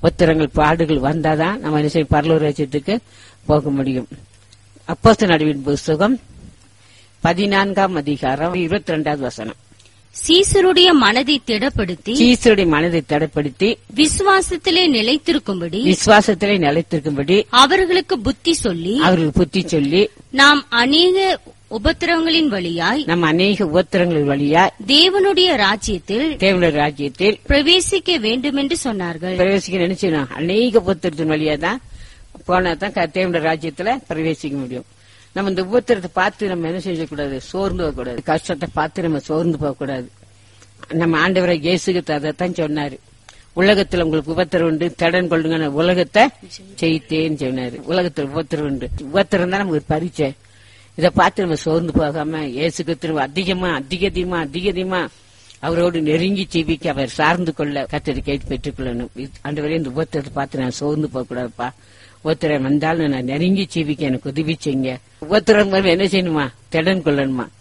உத்தரங்கள் பாடுகள் வந்தாதான் நம்ம என்ன செய்யும் பரலூர் ராஜ்யத்துக்கு போக முடியும் அப்போஸ்தல நடுவின் புஸ்தகம் பதினான்காம் அதிகாரம் இருபத்தி ரெண்டாவது வசனம் சீசருடைய மனதை திடப்படுத்தி சீசருடைய மனதை தடைப்படுத்தி விசுவாசத்திலே நிலைத்திருக்கும்படி விசுவாசத்திலே நிலைத்திருக்கும்படி அவர்களுக்கு புத்தி சொல்லி அவர்கள் புத்தி சொல்லி நாம் அநேக உபத்திரவங்களின் வழியாய் நம்ம அநேக உத்தரங்கள் வழியா தேவனுடைய ராஜ்யத்தில் தேவனுடைய ராஜ்யத்தில் பிரவேசிக்க வேண்டுமென்று சொன்னார்கள் பிரவேசிக்க நினைச்சோம் அநேக உபத்திரத்தின் வழியா தான் போனா தான் க- தேவனுடைய ராஜ்யத்துல பிரவேசிக்க முடியும் நம்ம இந்த உபத்திரத்தை பார்த்து நம்ம என்ன செய்யக்கூடாது சோர்ந்து போகக்கூடாது கஷ்டத்தை பார்த்து நம்ம சோர்ந்து போகக்கூடாது நம்ம ஆண்டவரை இயேசுக்கு அதைத்தான் சொன்னாரு உலகத்துல உங்களுக்கு உபத்திரம் உண்டு தடன் கொள்ளுங்க உலகத்தை ஜெயித்தேன்னு சொன்னாரு உலகத்துல உபத்திரம் உண்டு உபத்திரம் தான் நமக்கு ஒரு பரீட்சை இதை பார்த்து நம்ம சோர்ந்து போகாம இயேசுக்கு திரும்ப அதிகமா அதிக அதிகமா அதிக அதிகமா அவரோடு நெருங்கி ஜீவிக்க அவர் சார்ந்து கொள்ள கத்தரி கேட்டு பெற்றுக்கொள்ளணும் ஆண்டவரே இந்த உபத்திரத்தை பார்த்து நான் சோர்ந்து போக கூடாதுப்பா உபத்திரம் வந்தாலும் நான் நெருங்கி ஜீவிக்க எனக்கு உதவி செய்யுங்க உபத்திரம் வரும் என்ன செய்யணுமா திடன் கொள்ளணுமா